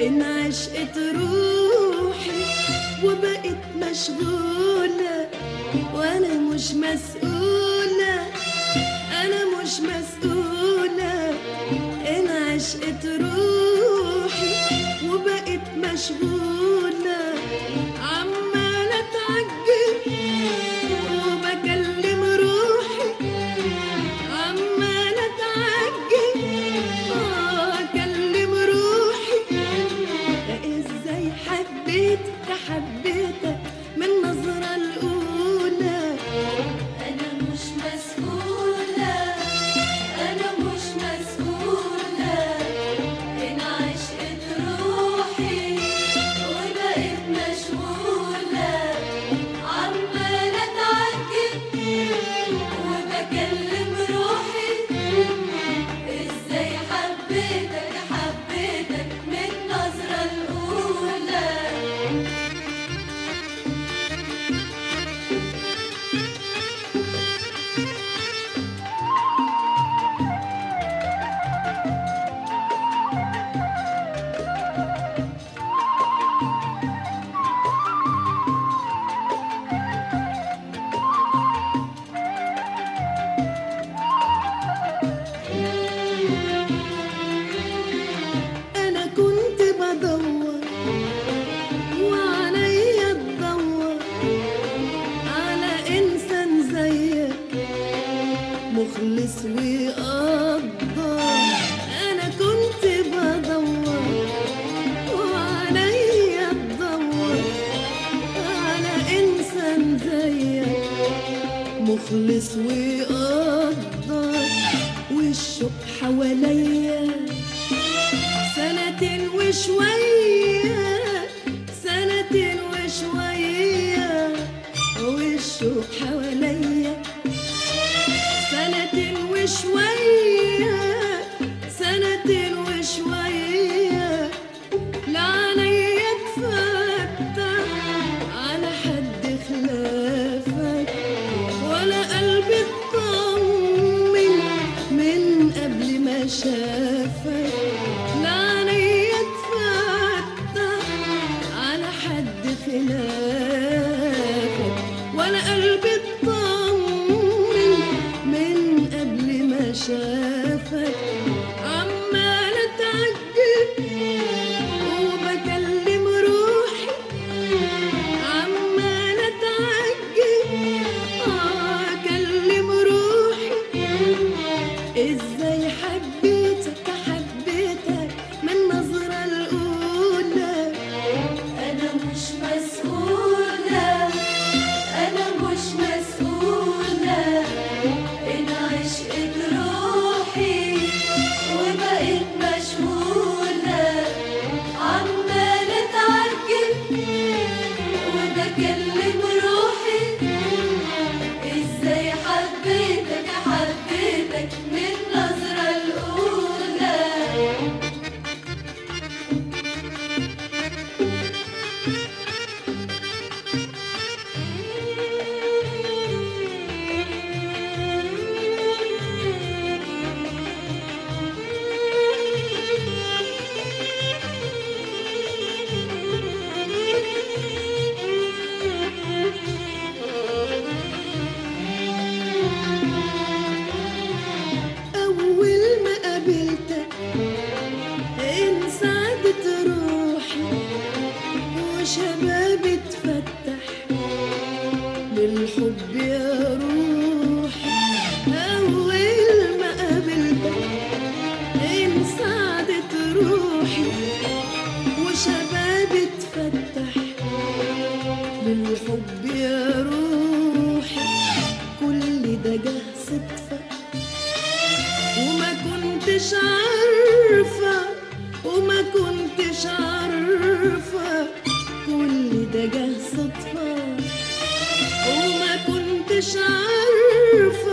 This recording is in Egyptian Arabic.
إن عشقت روحي وبقيت مشغولة وأنا مش مسؤولة أنا مش مسؤولة إن عشقت روحي وبقيت مشغولة عمالة أتعجب وبكلم روحي عمالة أتعجب آه، أكلم روحي ازاي حبيتك حبيتك من النظرة الأولى أنا مش مسؤولة أنا مش مسؤولة إن عشقت روحي وبقيت مشغولة عمالة أتعجب وبكلم روحي إزاي حبيتك حبيتك من النظرة الأولى أنا كنت بدور وعليا تدور على إنسان زيك مخلص ويقدر أنا كنت بدور وعليا تدور على إنسان زيك مخلص ويقدر والشوق حواليا سنة وشوية سنة وشوية والشوق حواليا سنة وشوية سنة وشوية لا عليا تفتح على حد خلافك ولا قلبي اطمن من قبل ما شافك لا عليا تفتح على حد خلافك ولا قلبي اطمن من قبل ما شافك عمال اتعجب وبكلم روحي عمال اتعجب آه، اكلم روحي ازاي حبيتك حبيتك من النظرة الأولى أنا مش مسؤولة أنا مش مسؤولة إن عشقت روحي وبقيت مشغولة عمالة أتعجب وبكلم روحي إزاي حبيتك حبيتك من النظرة الأولى أول ما قابلتك انسعدت روحي وشبابي اتفتح للحب يا روحي أول ما قابلتك انسعدت روحي وشبابي اتفتح للحب يا روحي كل ده جه صدفه وما كنتش عارفة وما كنتش عارفة كل ده جه صدفة وما كنتش عارفة